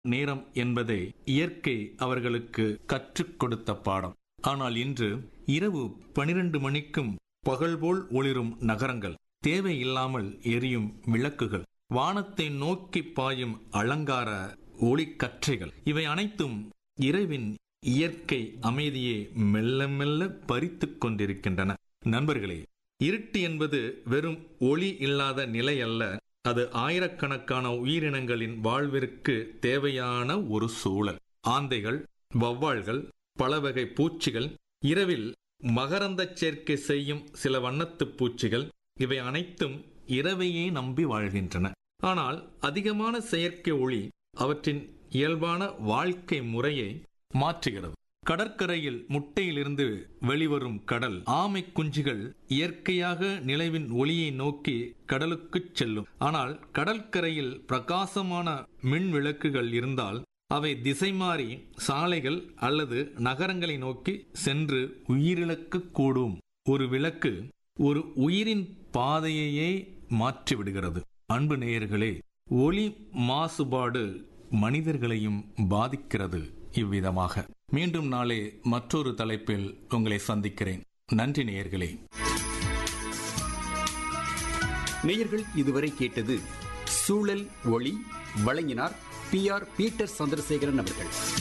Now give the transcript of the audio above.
நேரம் என்பதை இயற்கை அவர்களுக்கு கற்றுக் கொடுத்த பாடம் ஆனால் இன்று இரவு பனிரெண்டு மணிக்கும் பகல்போல் ஒளிரும் நகரங்கள் தேவையில்லாமல் எரியும் விளக்குகள் வானத்தை நோக்கி பாயும் அலங்கார ஒளிக்கற்றைகள் இவை அனைத்தும் இரவின் இயற்கை அமைதியை மெல்ல மெல்ல பறித்துக் கொண்டிருக்கின்றன நண்பர்களே இருட்டு என்பது வெறும் ஒளி இல்லாத நிலை அல்ல அது ஆயிரக்கணக்கான உயிரினங்களின் வாழ்விற்கு தேவையான ஒரு சூழல் ஆந்தைகள் வவ்வால்கள் பல வகை பூச்சிகள் இரவில் மகரந்த சேர்க்கை செய்யும் சில வண்ணத்து பூச்சிகள் இவை அனைத்தும் இரவையே நம்பி வாழ்கின்றன ஆனால் அதிகமான செயற்கை ஒளி அவற்றின் இயல்பான வாழ்க்கை முறையை மாற்றுகிறது கடற்கரையில் முட்டையிலிருந்து வெளிவரும் கடல் ஆமை குஞ்சுகள் இயற்கையாக நிலவின் ஒளியை நோக்கி கடலுக்குச் செல்லும் ஆனால் கடற்கரையில் பிரகாசமான மின் விளக்குகள் இருந்தால் அவை திசை மாறி சாலைகள் அல்லது நகரங்களை நோக்கி சென்று உயிரிழக்கக் கூடும் ஒரு விளக்கு ஒரு உயிரின் பாதையையே மாற்றிவிடுகிறது அன்பு நேயர்களே ஒளி மாசுபாடு மனிதர்களையும் பாதிக்கிறது இவ்விதமாக மீண்டும் நாளே மற்றொரு தலைப்பில் உங்களை சந்திக்கிறேன் நன்றி நேயர்களே நேயர்கள் இதுவரை கேட்டது சூழல் ஒளி வழங்கினார் பி ஆர் பீட்டர் சந்திரசேகரன் அவர்கள்